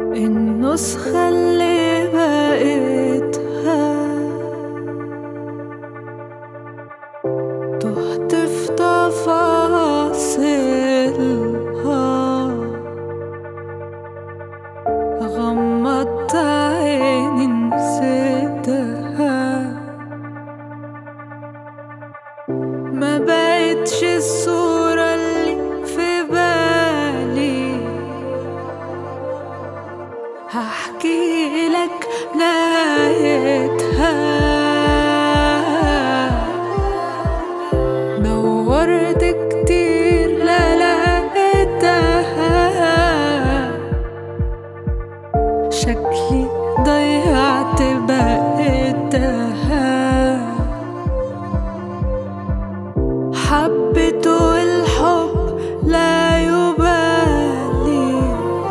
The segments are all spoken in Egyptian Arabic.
النسخة اللي بقيتها تهت في تفاصيلها غمضت عيني نسيتها ما بقتش الصورة اللي في بالي هحكي لك نهايتها دورت كتير لا لقيتها شكلي ضيعت بقيتها حبيت والحب لا يبالي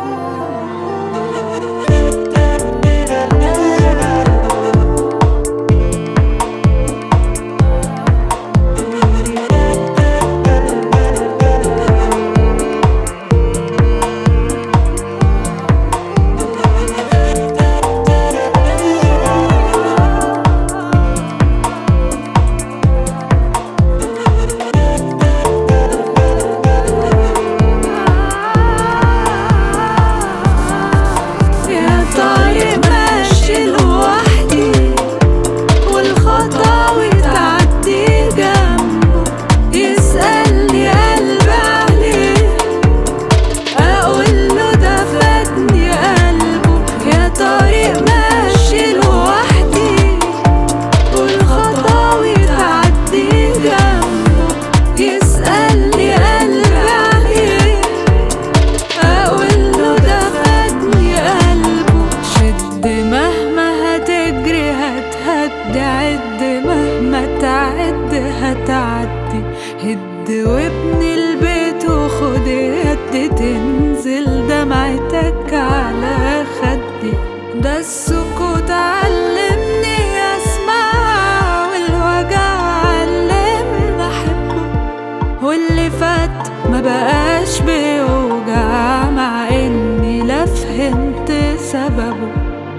يا طريق ماشي لوحدي والخطاوي تعدي جنبه يسألني قلبي عليه أقول له ده فاتني قلبه يا طريق ماشي لوحدي والخطاوي تعدي جنبه يسألني قلبي عليه أقول له ده فاتني قلبه شد مهما هتجري هتهدي عد مهما تعد هتعدي هد وابني البيت وخد يد تنزل دمعتك على خدي ده السكوت علمني اسمع والوجع علمني احبه واللي فات ما بقاش بيوجع مع اني لا فهمت سببه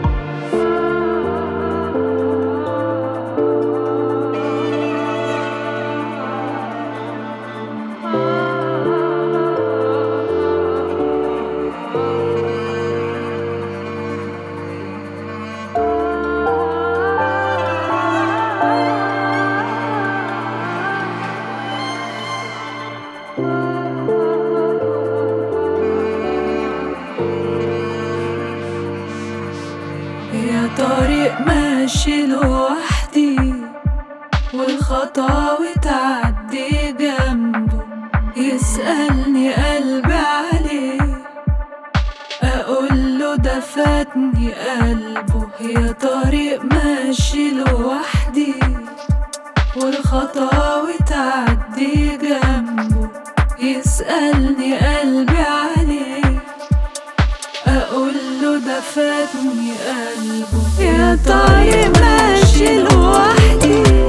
يا طريق ماشي لوحدي والخطاوي تعدي جنبه يسألني قلبي عليه أقول له ده فاتني قلبه يا طريق ماشي لوحدي والخطاوي تعدي جنبه يسألني قلبي عليه أقول له ده فاتني قلبه يا طريق ماشي لوحدي